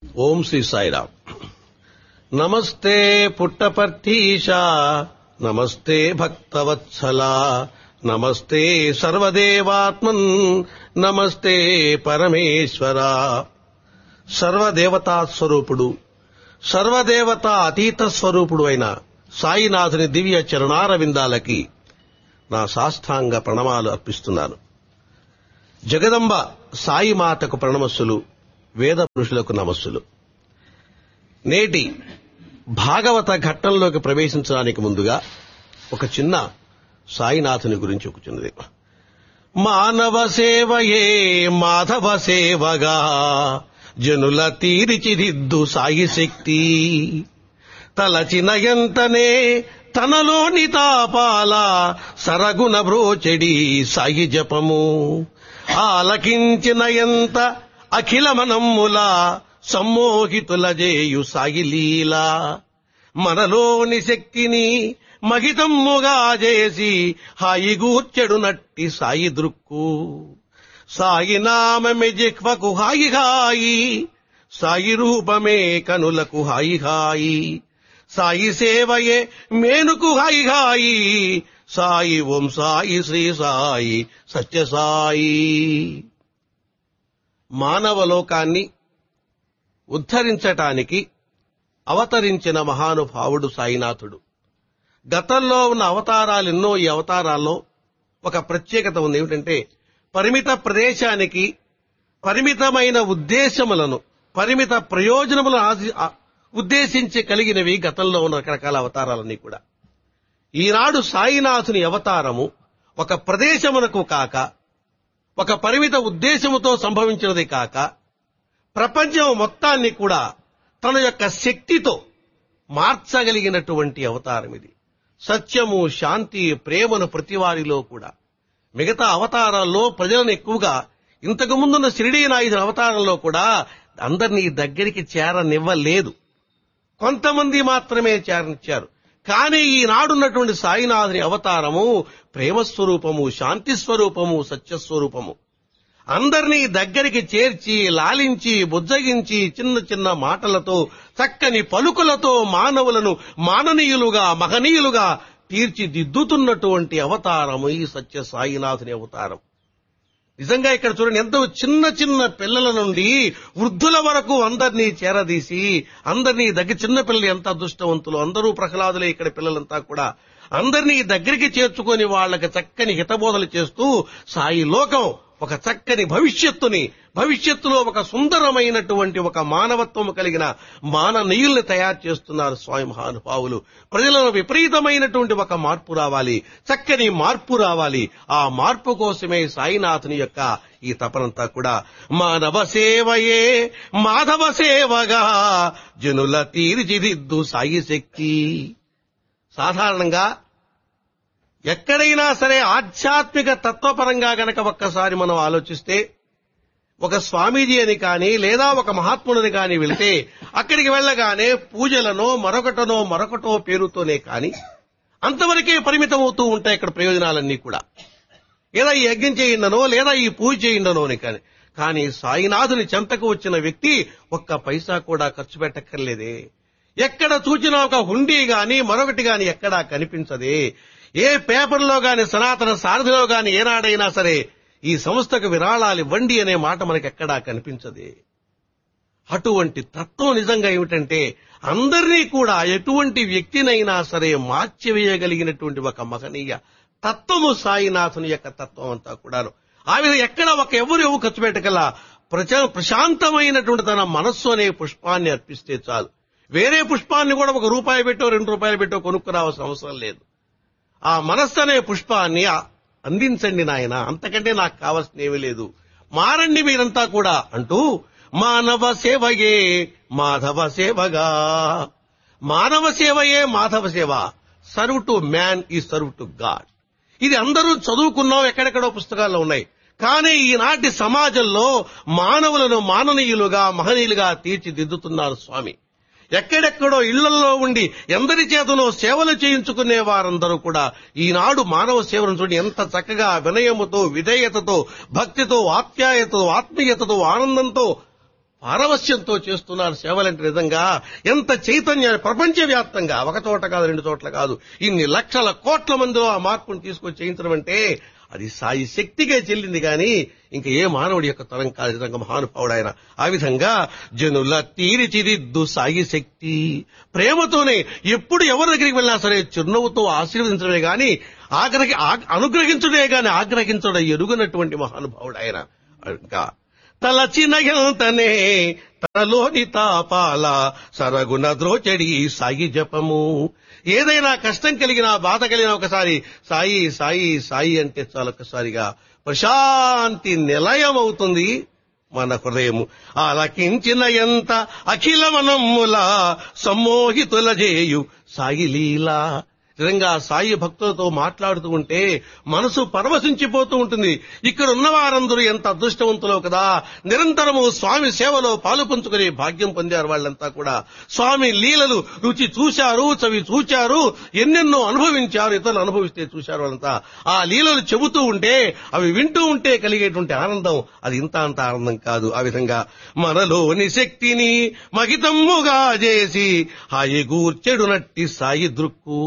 ఓం శ్రీ సాయిరామ్ నమస్తే పుట్టపర్తీశ నమస్తే భక్తవత్సల నమస్తే సర్వదేవాత్మన్ నమస్తే పరమేశ్వర సర్వదేవతా స్వరూపుడు సర్వదేవతా అతీత స్వరూపుడు అయిన సాయినాథుని దివ్య చరణారవిందాలకి నా సాష్టాంగ ప్రణమాలు అర్పిస్తున్నాను జగదంబ సాయి మాతకు ప్రణమస్సులు వేద పురుషులకు నమస్సులు నేటి భాగవత ఘట్టంలోకి ప్రవేశించడానికి ముందుగా ఒక చిన్న సాయినాథుని గురించి ఒక చిన్నది మానవ సేవయే మాధవ సేవగా జనుల తీరిచిదిద్దు సాయి శక్తి తలచిన ఎంతనే తనలోని తాపాల సరగుణ బ్రోచెడి సాయి జపము ఆలకించిన ఎంత అఖిల మనమ్ముల సమ్మోహితుల జేయు సాయి లీలా మనలోని శక్తిని మహితమ్ముగా చేసి హాయిగూర్చెడు నట్టి సాయి దృక్కు సాయి నామమే జిహ్వకు హాయి హాయి సాయి రూపమే కనులకు హాయి హాయి సాయి సేవయే మేనుకు హాయి హాయి సాయి ఓం సాయి శ్రీ సాయి సత్య సాయి మానవ లోకాన్ని ఉద్ధరించటానికి అవతరించిన మహానుభావుడు సాయినాథుడు గతంలో ఉన్న అవతారాలు ఎన్నో ఈ అవతారాల్లో ఒక ప్రత్యేకత ఉంది ఏమిటంటే పరిమిత ప్రదేశానికి పరిమితమైన ఉద్దేశములను పరిమిత ప్రయోజనములను ఆశి- ఆ- ఉద్దేశించి కలిగినవి గతంలో ఉన్న రకరకాల అవతారాలన్నీ కూడా ఈనాడు సాయినాథుని అవతారము ఒక ప్రదేశమునకు కాక ఒక పరిమిత ఉద్దేశముతో సంభవించినది కాక ప్రపంచం మొత్తాన్ని కూడా తన యొక్క శక్తితో మార్చగలిగినటువంటి అవతారం ఇది సత్యము శాంతి ప్రేమను ప్రతివారిలో కూడా మిగతా అవతారాల్లో ప్రజలను ఎక్కువగా ఇంతకు ముందున్న షిరిడీ నాయుధుని అవతారంలో కూడా అందరినీ దగ్గరికి చేరనివ్వలేదు కొంతమంది మాత్రమే చేరనిచ్చారు కానీ ఈనాడున్నటువంటి సాయినాథుని అవతారము ప్రేమస్వరూపము శాంతి స్వరూపము సత్యస్వరూపము అందరినీ దగ్గరికి చేర్చి లాలించి బుజ్జగించి చిన్న చిన్న మాటలతో చక్కని పలుకులతో మానవులను మాననీయులుగా మహనీయులుగా తీర్చిదిద్దుతున్నటువంటి అవతారము ఈ సత్య సాయినాథుని అవతారం నిజంగా ఇక్కడ చూడండి ఎంతో చిన్న చిన్న పిల్లల నుండి వృద్ధుల వరకు అందరినీ చేరదీసి అందరినీ దగ్గర చిన్న పిల్లలు ఎంత అదృష్టవంతులు అందరూ ప్రహ్లాదులే ఇక్కడ పిల్లలంతా కూడా అందరినీ దగ్గరికి చేర్చుకొని వాళ్ళకి చక్కని హితబోధలు చేస్తూ సాయి లోకం ఒక చక్కని భవిష్యత్తుని భవిష్యత్తులో ఒక సుందరమైనటువంటి ఒక మానవత్వం కలిగిన మాననీయుల్ని తయారు చేస్తున్నారు స్వామి మహానుభావులు ప్రజలలో విపరీతమైనటువంటి ఒక మార్పు రావాలి చక్కని మార్పు రావాలి ఆ మార్పు కోసమే సాయినాథుని యొక్క ఈ తపనంతా కూడా మానవ సేవయే మాధవ సేవగా జనుల తీర్చిదిద్దు సాయి శక్తి సాధారణంగా ఎక్కడైనా సరే ఆధ్యాత్మిక తత్వపరంగా గనక ఒక్కసారి మనం ఆలోచిస్తే ఒక స్వామీజీ అని కానీ లేదా ఒక మహాత్ముడిని కానీ వెళితే అక్కడికి వెళ్ళగానే పూజలనో మరొకటనో మరొకటో పేరుతోనే కానీ అంతవరకే పరిమితం అవుతూ ఉంటాయి ఇక్కడ ప్రయోజనాలన్నీ కూడా లేదా ఈ యజ్ఞం చేయిండనో లేదా ఈ పూజ చేయిండనో అని కానీ కానీ సాయినాథుని చెంతకు వచ్చిన వ్యక్తి ఒక్క పైసా కూడా ఖర్చు పెట్టక్కర్లేదే ఎక్కడ చూచినా ఒక హుండీ గాని మరొకటి గాని ఎక్కడా కనిపించదే ఏ పేపర్లో గాని సనాతన సారథిలో గాని ఏనాడైనా సరే ఈ సంస్థకు విరాళాలు ఇవ్వండి అనే మాట మనకి ఎక్కడా కనిపించదే అటువంటి తత్వం నిజంగా ఏమిటంటే అందరినీ కూడా ఎటువంటి వ్యక్తినైనా సరే మార్చివేయగలిగినటువంటి ఒక మహనీయ తత్వము సాయినాథుని యొక్క తత్వం అంతా కూడాను ఆ విధంగా ఎక్కడ ఒక ఎవరు ఎవరు ఖర్చు పెట్టగల ప్రచ ప్రశాంతమైనటువంటి తన మనస్సు అనే పుష్పాన్ని అర్పిస్తే చాలు వేరే పుష్పాన్ని కూడా ఒక రూపాయి పెట్టో రెండు రూపాయలు పెట్టో కొనుక్కురావాల్సిన అవసరం లేదు ఆ మనస్సు అనే పుష్పాన్ని ఆ- అందించండి నాయన అంతకంటే నాకు కావాల్సిన ఏమీ లేదు మారండి మీరంతా కూడా అంటూ మానవ సేవయే మాధవ సేవగా మానవ సేవయే మాధవ సేవ సర్వ్ టు మ్యాన్ ఈ సర్వ్ టు గాడ్ ఇది అందరూ చదువుకున్నాం ఎక్కడెక్కడో పుస్తకాల్లో ఉన్నాయి కానీ ఈనాటి సమాజంలో మానవులను మాననీయులుగా మహనీయులుగా తీర్చిదిద్దుతున్నారు స్వామి ఎక్కడెక్కడో ఇళ్లలో ఉండి ఎందరి చేతనో సేవలు చేయించుకునే వారందరూ కూడా ఈనాడు మానవ సేవను చూడండి ఎంత చక్కగా వినయముతో విధేయతతో భక్తితో ఆప్యాయతతో ఆత్మీయతతో ఆనందంతో పారవస్యంతో చేస్తున్నారు సేవలంటే నిజంగా ఎంత చైతన్యాన్ని ప్రపంచవ్యాప్తంగా ఒక చోట కాదు రెండు చోట్ల కాదు ఇన్ని లక్షల కోట్ల మందిలో ఆ మార్పును తీసుకొచ్చి చేయించడం అంటే అది సాయి శక్తికే చెల్లింది గాని ఇంకా ఏ మానవుడి యొక్క తరం కాదు నిజంగా మహానుభావుడు ఆయన ఆ విధంగా జనుల తీరిచిదిద్దు సాయి శక్తి ప్రేమతోనే ఎప్పుడు ఎవరి దగ్గరికి వెళ్ళినా సరే చిరునవ్వుతో ఆశీర్వదించడమే గాని ఆగ్రహి ఆ- అనుగ్రహించడే గాని ఆగ్రహించడం ఎరుగనటువంటి మహానుభావుడు ఆయన ఇంకా తలచిన ఎంతనే తనలోని తాపాల సరగున ద్రోచడి సాయి జపము ఏదైనా కష్టం కలిగినా బాధ కలిగినా ఒకసారి సాయి సాయి సాయి అంటే చాలు ఒకసారిగా ప్రశాంతి నిలయం అవుతుంది మన హృదయము ఆలకించిన ఎంత అఖిల మనమ్ముల సమ్మోహితుల జేయు సాయి లీలా నిజంగా సాయి భక్తులతో మాట్లాడుతూ ఉంటే మనసు పరవశించిపోతూ ఉంటుంది ఇక్కడ ఉన్న వారందరూ ఎంత అదృష్టవంతులో కదా నిరంతరము స్వామి సేవలో పాలు పంచుకునే భాగ్యం పొందారు వాళ్ళంతా కూడా స్వామి లీలలు రుచి చూశారు చవి చూచారు ఎన్నెన్నో అనుభవించారు ఇతరులు అనుభవిస్తే చూశారు వాళ్ళంతా ఆ లీలలు చెబుతూ ఉంటే అవి వింటూ ఉంటే కలిగేటువంటి ఆనందం అది ఇంత అంత ఆనందం కాదు ఆ విధంగా మనలోని శక్తిని మగితమ్ముగా చేసి హాయి గూర్చెడు నట్టి సాయి దృక్కు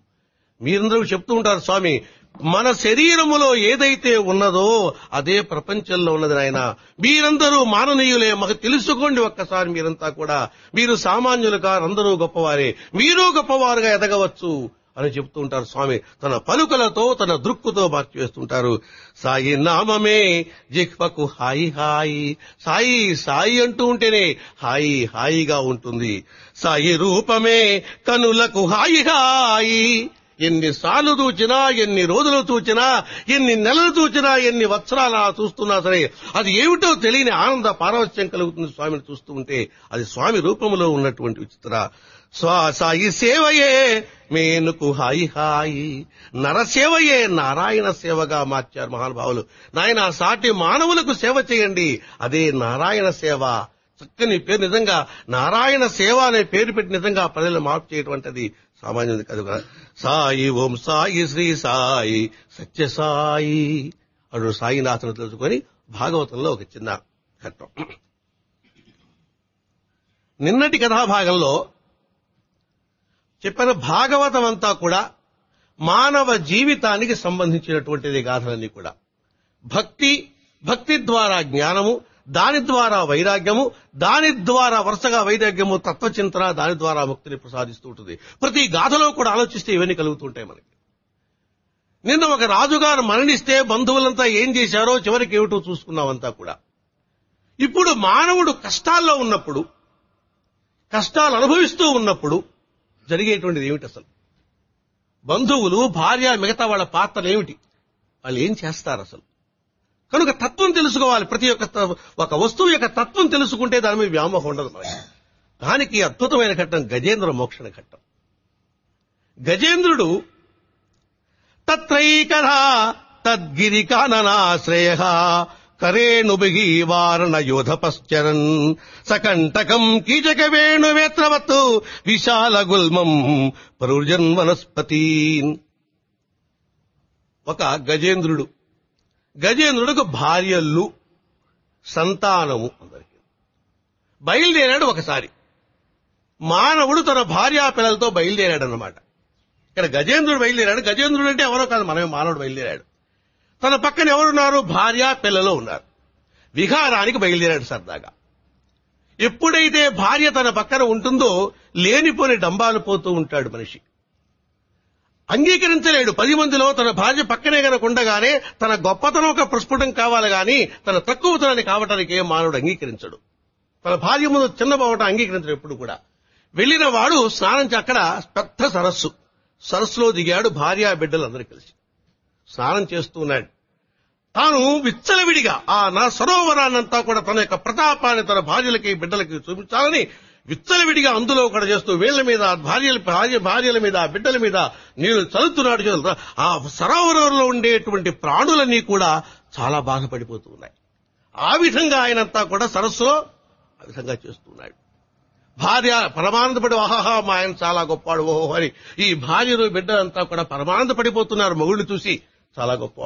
మీరందరూ చెప్తూ ఉంటారు స్వామి మన శరీరములో ఏదైతే ఉన్నదో అదే ప్రపంచంలో ఉన్నది నాయన మీరందరూ మాననీయులే మాకు తెలుసుకోండి ఒక్కసారి మీరంతా కూడా మీరు సామాన్యులు కారు అందరూ గొప్పవారే మీరు గొప్పవారుగా ఎదగవచ్చు అని చెప్తూ ఉంటారు స్వామి తన పలుకలతో తన దృక్కుతో మార్చి వేస్తుంటారు సాయి నామమే జిహ్వకు హాయి హాయి సాయి సాయి అంటూ ఉంటేనే హాయి హాయిగా ఉంటుంది సాయి రూపమే కనులకు హాయి హాయి ఎన్నిసార్లు చూచినా ఎన్ని రోజులు చూచినా ఎన్ని నెలలు చూచినా ఎన్ని వత్సరాలు అలా చూస్తున్నా సరే అది ఏమిటో తెలియని ఆనంద పారవశ్యం కలుగుతుంది స్వామిని చూస్తూ ఉంటే అది స్వామి రూపంలో ఉన్నటువంటి విచిత్ర స్వా సాయి సేవయే మేనుకు హాయి హాయి నరసేవయే నారాయణ సేవగా మార్చారు మహానుభావులు నాయన సాటి మానవులకు సేవ చేయండి అదే నారాయణ సేవ చక్కని పేరు నిజంగా నారాయణ సేవ అనే పేరు పెట్టి నిజంగా ప్రజలు మార్పు చేయటువంటిది సామాన్యుది కాదు కదా సాయి ఓం సాయి శ్రీ సాయి సత్య సాయి అడు సాయినాథను తెలుసుకొని భాగవతంలో ఒక చిన్న ఘట్టం నిన్నటి కథాభాగంలో చెప్పిన భాగవతం అంతా కూడా మానవ జీవితానికి సంబంధించినటువంటిది గాథలన్నీ కూడా భక్తి భక్తి ద్వారా జ్ఞానము దాని ద్వారా వైరాగ్యము దాని ద్వారా వరుసగా వైరాగ్యము తత్వచింతన దాని ద్వారా ముక్తిని ప్రసాదిస్తూ ఉంటుంది ప్రతి గాథలో కూడా ఆలోచిస్తే ఇవన్నీ కలుగుతుంటాయి మనకి నిన్న ఒక రాజుగారు మరణిస్తే బంధువులంతా ఏం చేశారో చివరికి ఏమిటో చూసుకున్నామంతా కూడా ఇప్పుడు మానవుడు కష్టాల్లో ఉన్నప్పుడు కష్టాలు అనుభవిస్తూ ఉన్నప్పుడు జరిగేటువంటిది ఏమిటి అసలు బంధువులు భార్య మిగతా వాళ్ళ పాత్రలు ఏమిటి వాళ్ళు ఏం చేస్తారు అసలు కనుక తత్వం తెలుసుకోవాలి ప్రతి ఒక్క త- ఒక వస్తువు యొక్క తత్వం తెలుసుకుంటే దాని మీద వ్యామోహం ఉండదు మనకి దానికి అద్భుతమైన ఘట్టం గజేంద్ర మోక్షణ ఘట్టం గజేంద్రుడు తత్రైకరా తద్గిరి కాననాశ్రయ కరేణుభిగి వారణ యోధపశ్చరన్ సకంటకం కీచక వేణు వేత్రవత్తు విశాల గుల్మం పరుజన్ వనస్పతీన్ ఒక గజేంద్రుడు గజేంద్రుడికి భార్యలు సంతానము అందరికీ బయలుదేరాడు ఒకసారి మానవుడు తన భార్యా పిల్లలతో బయలుదేరాడు అన్నమాట ఇక్కడ గజేంద్రుడు బయలుదేరాడు గజేంద్రుడు అంటే ఎవరో కాదు మనమే మానవుడు బయలుదేరాడు తన పక్కన ఎవరున్నారు భార్య పిల్లలు ఉన్నారు విహారానికి బయలుదేరాడు సరదాగా ఎప్పుడైతే భార్య తన పక్కన ఉంటుందో లేనిపోని డంబాలు పోతూ ఉంటాడు మనిషి అంగీకరించలేడు పది మందిలో తన భార్య పక్కనే గనక ఉండగానే తన గొప్పతనం ఒక ప్రస్ఫుటం కావాలి గాని తన తక్కువతనాన్ని కావటానికి ఏం మానవుడు అంగీకరించడు తన భార్య ముందు చిన్న బావటం అంగీకరించడు ఎప్పుడు కూడా వెళ్లిన వాడు స్నానం చే- అక్కడ పెద్ద సరస్సు సరస్సులో దిగాడు భార్య బిడ్డలందరూ కలిసి స్నానం చేస్తూ ఉన్నాడు తాను విచ్చలవిడిగా ఆ నా సరోవరాన్నంతా కూడా తన యొక్క ప్రతాపాన్ని తన భార్యలకి బిడ్డలకి చూపించాలని విచ్చలవిడిగా అందులో కూడా చేస్తూ వీళ్ళ మీద భార్యల భార్య భార్యల మీద బిడ్డల మీద నీళ్లు చల్లుతున్నాడు చేతులతో. ఆ సరోవరంలో ఉండేటువంటి ప్రాణులన్నీ కూడా చాలా బాధపడిపోతూ ఉన్నాయి ఆ విధంగా ఆయనంతా కూడా సరస్సులో ఆ విధంగా చేస్తున్నాడు భార్య పరమానందపడి ఆహాహా మా ఆయన చాలా గొప్పవాడు ఓహో అని ఈ భార్యలు బిడ్డలంతా కూడా పరమానంద పడిపోతున్నారు మొగుళ్ళు చూసి చాలా గొప్పవాడని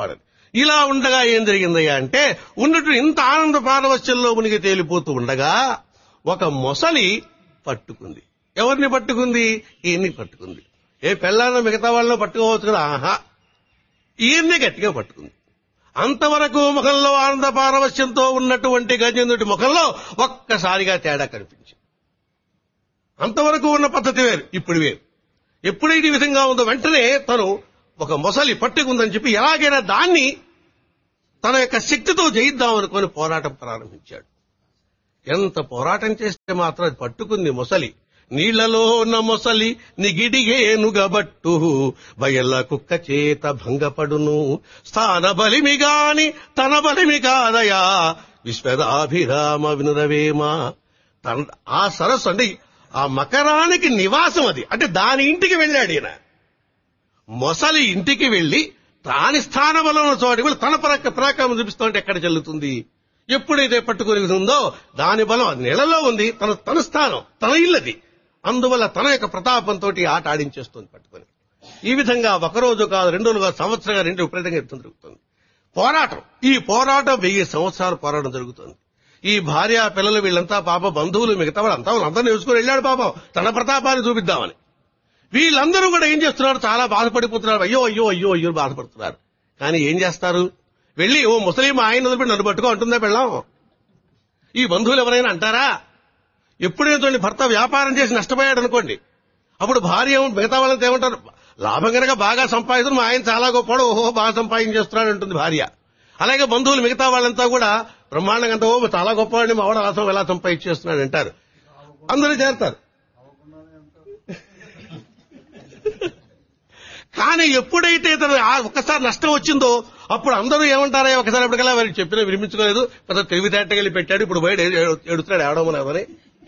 ఇలా ఉండగా ఏం జరిగిందయ్యా అంటే ఉన్నట్టు ఇంత ఆనంద పారవశ్యంలో మునిగి తేలిపోతూ ఉండగా ఒక మొసలి పట్టుకుంది ఎవరిని పట్టుకుంది ఈయన్ని పట్టుకుంది ఏ పెళ్ళాన మిగతా వాళ్ళని పట్టుకోవచ్చు కదా ఆహా ఈయన్ని గట్టిగా పట్టుకుంది అంతవరకు ముఖంలో ఆనంద పారవశ్యంతో ఉన్నటువంటి గజేంద్రుడి ముఖంలో ఒక్కసారిగా తేడా కనిపించింది అంతవరకు ఉన్న పద్ధతి వేరు ఇప్పుడు వేరు ఎప్పుడైతే ఈ విధంగా ఉందో వెంటనే తను ఒక మొసలి పట్టుకుందని చెప్పి ఎలాగైనా దాన్ని తన యొక్క శక్తితో జయిద్దాం అనుకుని పోరాటం ప్రారంభించాడు ఎంత పోరాటం చేస్తే మాత్రం అది పట్టుకుంది మొసలి నీళ్లలో ఉన్న మొసలి నిగిడిగేనుగబట్టు బయల కుక్క చేత భంగపడును స్థాన బలిమి గాని తన బలిమి కాదయా విశ్వదాభిరామ వినురవేమ తన ఆ సరస్సు అంటే ఆ మకరానికి నివాసం అది అంటే దాని ఇంటికి వెళ్ళాడు ఈయన మొసలి ఇంటికి వెళ్లి తాని స్థానబలం ఉన్న చోటికి వెళ్ళి తన పరక పరాక్రమం చూపిస్తుంటే ఎక్కడ చెల్లుతుంది ఎప్పుడైతే పట్టుకుని ఉందో దాని బలం అది నెలలో ఉంది తన తన స్థానం తన ఇల్లది అందువల్ల తన యొక్క ప్రతాపంతో ఆట ఆడించేస్తుంది పట్టుకొని ఈ విధంగా ఒక రోజు కాదు రెండు రోజులు కాదు సంవత్సరంగా రెండు విపరీతంగా యుద్ధం జరుగుతుంది పోరాటం ఈ పోరాటం వెయ్యి సంవత్సరాలు పోరాటం జరుగుతుంది ఈ భార్య పిల్లలు వీళ్ళంతా పాప బంధువులు మిగతా వాళ్ళంతా వాళ్ళందరినీ వేసుకుని వెళ్ళాడు పాపం తన ప్రతాపాన్ని చూపిద్దామని వీళ్ళందరూ కూడా ఏం చేస్తున్నారు చాలా బాధపడిపోతున్నారు అయ్యో అయ్యో అయ్యో అయ్యో బాధపడుతున్నారు కానీ ఏం చేస్తారు వెళ్ళి ఓ ముసలిం ఆయన వదిలిపెట్టి నన్ను పట్టుకో అంటుందా పెళ్ళాం ఈ బంధువులు ఎవరైనా అంటారా ఎప్పుడైతే భర్త వ్యాపారం చేసి నష్టపోయాడు అనుకోండి అప్పుడు భార్య ఏమో మిగతా వాళ్ళంతా ఏమంటారు లాభం కనుక బాగా సంపాదిస్తున్న మా ఆయన చాలా గొప్పవాడు ఓహో బాగా సంపాదించేస్తున్నాడు అంటుంది భార్య అలాగే బంధువులు మిగతా వాళ్ళంతా కూడా బ్రహ్మాండంగా అంతా ఓ చాలా గొప్పవాడిని మా వాడు అలా ఎలా సంపాదించేస్తున్నాడు అంటారు అందరూ చేస్తారు కానీ ఎప్పుడైతే తను ఆ ఒక్కసారి నష్టం వచ్చిందో అప్పుడు అందరూ ఏమంటారా ఒకసారి ఎప్పటికల్లా వారికి చెప్పినా వినిపించుకోలేదు పెద్ద తెలివితేటకెళ్ళి పెట్టాడు ఇప్పుడు బయట ఏడు- ఏడుస్తున్నాడు ఏడవమని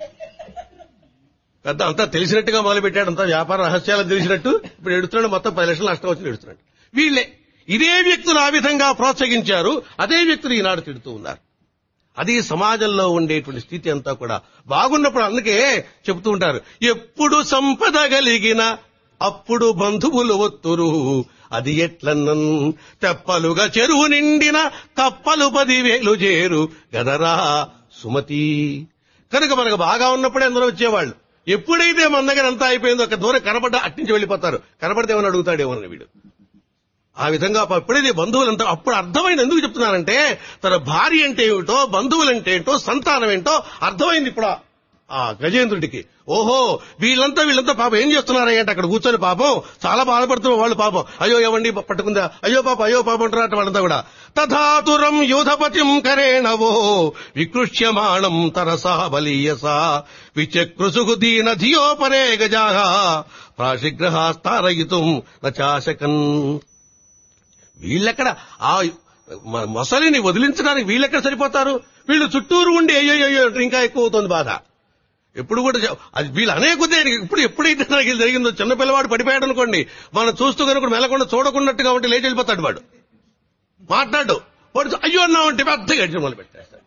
పెద్ద అంతా తెలిసినట్టుగా మొదలు పెట్టాడు అంతా వ్యాపార రహస్యాలు తెలిసినట్టు ఇప్పుడు ఎడుతున్నాడు మొత్తం పది లక్షలు నష్టం వచ్చి ఎడుతున్నాడు వీళ్ళే ఇదే వ్యక్తులు ఆ విధంగా ప్రోత్సహించారు అదే వ్యక్తులు ఈనాడు తిడుతూ ఉన్నారు అది సమాజంలో ఉండేటువంటి స్థితి అంతా కూడా బాగున్నప్పుడు అందుకే చెబుతూ ఉంటారు ఎప్పుడు సంపద కలిగిన అప్పుడు బంధువులు ఒత్తురు అది ఎట్లన్నన్ తెప్పలుగా చెరువు నిండిన కప్పలు పదివేలు చేరు గదరా సుమతి కనుక మనకు బాగా ఉన్నప్పుడే అందరూ వచ్చేవాళ్ళు ఎప్పుడైతే మన దగ్గర అంతా అయిపోయిందో ఒక దూరం కనబడ్డా అట్టించి వెళ్ళిపోతారు కనబడితే ఏమని అడుగుతాడేమోనని వీడు ఆ విధంగా ఎప్పుడైతే బంధువులంతా అప్పుడు అర్థమైంది ఎందుకు చెప్తున్నానంటే తన భార్య అంటే ఏమిటో బంధువులంటే ఏంటో సంతానం ఏంటో అర్థమైంది ఇప్పుడు ఆ- ఆ గజేంద్రుడికి ఓహో వీళ్ళంతా వీళ్ళంతా పాపం ఏం చేస్తున్నారా అంటే అక్కడ కూర్చొని పాపం చాలా బాధపడుతున్న వాళ్ళు పాపం అయ్యో ఏమండి పట్టుకుందా అయ్యో పాప అయ్యో పాపం అంటారు వాళ్ళంతా కూడా తథాతురం యూధపతిం కరేణవో వికృష్యమాణం తరసా బలీయసా విచక్రుసుగు దీన ధియోపరే గజాహ ప్రాశిగ్రహాస్తారయితుం నచాశకన్ వీళ్ళెక్కడ ఆ మ- మొసలిని వదిలించడానికి వీళ్ళెక్కడ సరిపోతారు వీళ్ళు చుట్టూరు ఉండి అయ్యో అయ్యో అంటారు, ఇంకా ఎక్కువ అవుతుంది బాధ ఎప్పుడు కూడా చె- అది వీళ్ళు అనే కొద్ది ఇప్పుడు ఎప్పుడైతే నాకు ఇది జరిగిందో చిన్న పిల్లవాడు పడిపోయాడు అనుకోండి మనం చూస్తూ కనుక మెలకుండా చూడకున్నట్టుగా ఉంటే లేచి వెళ్ళిపోతాడు వాడు మాట్లాడు వాడు అయ్యో అన్నామంటే పెద్ద గడిచి మొదలు పెట్టేస్తాడు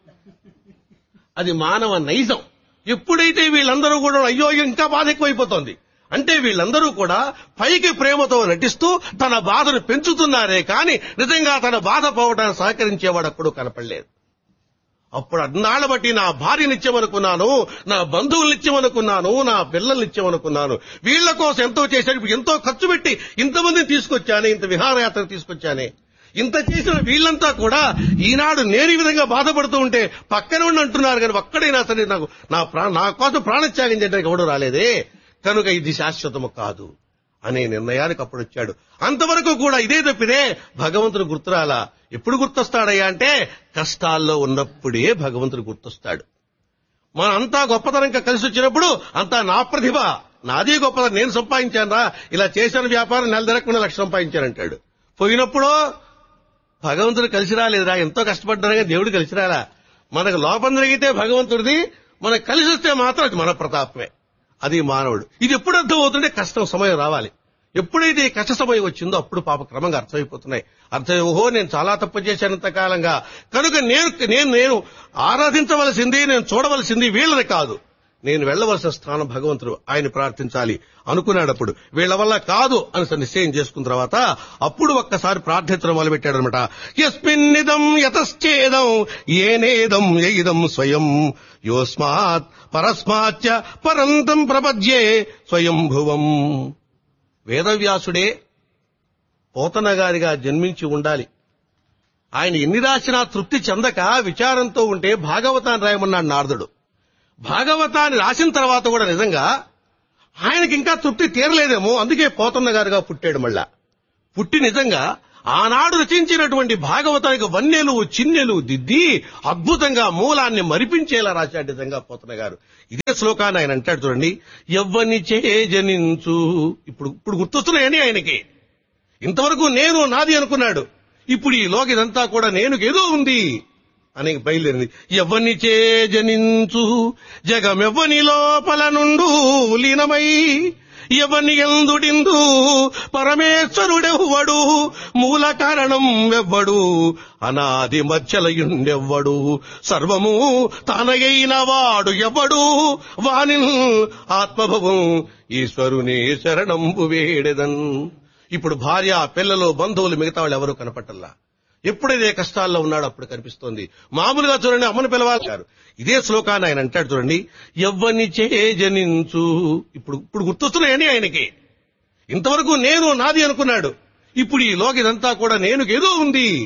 అది మానవ నైజం ఎప్పుడైతే వీళ్ళందరూ కూడా అయ్యో ఇంకా బాధ ఎక్కువైపోతోంది అంటే వీళ్ళందరూ కూడా పైకి ప్రేమతో నటిస్తూ తన బాధను పెంచుతున్నారే కానీ నిజంగా తన బాధ పోవడానికి సహకరించేవాడు అప్పుడు కనపడలేదు అప్పుడు అన్నాళ్ళ బట్టి నా భార్యనిత్యమనుకున్నాను నా బంధువులనిత్యమనుకున్నాను నా పిల్లల్నిత్యమనుకున్నాను వీళ్ల కోసం ఎంతో చేశాను ఇప్పుడు ఎంతో ఖర్చు పెట్టి ఇంతమందిని తీసుకొచ్చానే ఇంత విహారయాత్ర తీసుకొచ్చానే ఇంత చేసిన వీళ్ళంతా కూడా ఈనాడు నేను ఈ విధంగా బాధపడుతూ ఉంటే పక్కన ఉండి అంటున్నారు కానీ ఒక్కడైనా సరే నాకు నా ప్రా నా కోసం ప్రాణత్యాగం చేయడానికి ఎవడు రాలేదే కనుక ఇది శాశ్వతము కాదు అనే నిర్ణయానికి అప్పుడు వచ్చాడు అంతవరకు కూడా ఇదే తప్పిదే భగవంతుడు గుర్తురాలా ఎప్పుడు గుర్తొస్తాడయ్యా అంటే కష్టాల్లో ఉన్నప్పుడే భగవంతుడు గుర్తొస్తాడు మనం అంతా గొప్పతనంగా కలిసి వచ్చినప్పుడు అంతా నా ప్రతిభ నాదే గొప్పతనం నేను సంపాదించానురా ఇలా చేసిన వ్యాపారం నెల తిరగకుండా లక్ష సంపాదించానంటాడు పోయినప్పుడు భగవంతుడు కలిసి రాలేదురా ఎంతో కష్టపడ్డారుగా దేవుడు కలిసి రాలా మనకు లోపం జరిగితే భగవంతుడిది మనకు కలిసి వస్తే మాత్రం అది మన ప్రతాపమే అది మానవుడు ఇది ఎప్పుడు అర్థమవుతుంటే కష్టం సమయం రావాలి ఎప్పుడైతే ఈ కష్ట సమయం వచ్చిందో అప్పుడు పాప క్రమంగా అర్థమైపోతున్నాయి అర్థం ఓహో నేను చాలా తప్పు చేశాను ఇంతకాలంగా కనుక నేను నేను నేను ఆరాధించవలసింది నేను చూడవలసింది వీళ్ళని కాదు నేను వెళ్ళవలసిన స్థానం భగవంతుడు ఆయన ప్రార్థించాలి అనుకున్నాడప్పుడు వీళ్ళ వల్ల కాదు అని నిశ్చయం చేసుకున్న తర్వాత అప్పుడు ఒక్కసారి ప్రార్థించడం మొదలుపెట్టాడు అనమాట యస్మిన్నిదం యతశ్చేదం ఏనేదం ఎయిదం స్వయం యోస్మాత్ పరస్మాచ్చ పరంతం ప్రపద్యే స్వయంభువం వేదవ్యాసుడే పోతన గారిగా జన్మించి ఉండాలి ఆయన ఎన్ని రాసినా తృప్తి చెందక విచారంతో ఉంటే భాగవతాన్ని రాయమన్నాడు నారదుడు భాగవతాన్ని రాసిన తర్వాత కూడా నిజంగా ఆయనకి ఇంకా తృప్తి తీరలేదేమో అందుకే పోతన్న గారుగా పుట్టాడు మళ్ళా పుట్టి నిజంగా ఆనాడు రచించినటువంటి భాగవతానికి వన్నెలు చిన్నెలు దిద్ది అద్భుతంగా మూలాన్ని మరిపించేలా రాశాడు నిజంగా పోతన్న గారు ఇదే శ్లోకాన్ని ఆయన అంటాడు చూడండి ఎవ్వని చే జనించు ఇప్పుడు ఇప్పుడు గుర్తొస్తున్నాయని ఆయనకి ఇంతవరకు నేను నాది అనుకున్నాడు ఇప్పుడు ఈ లోక ఇదంతా కూడా నేను ఏదో ఉంది అని బయలుదేరింది ఎవ్వని చే జనించు జగమెవ్వని లోపల నుండు లీనమై ఎవని ఎందుడిందు పరమేశ్వరుడెవ్వడు మూల కారణం ఎవ్వడు అనాది మధ్యలయుండెవ్వడు సర్వము తానయైన వాడు ఎవ్వడు వాని ఆత్మభవం ఈశ్వరుని శరణంబు వేడెదన్ ఇప్పుడు భార్య పిల్లలు బంధువులు మిగతా వాళ్ళు ఎవరు కనపట్టల్లా ఎప్పుడైతే కష్టాల్లో ఉన్నాడో అప్పుడు కనిపిస్తోంది మామూలుగా చూడండి అమ్మను పిలవాలి గారు ఇదే శ్లోకాన్ని ఆయన అంటాడు చూడండి ఎవ్వని చే జనించు ఇప్పుడు ఇప్పుడు గుర్తొస్తున్నాయని ఆయనకి ఇంతవరకు నేను నాది అనుకున్నాడు ఇప్పుడు ఈ లోక ఇదంతా కూడా నేను ఏదో ఉంది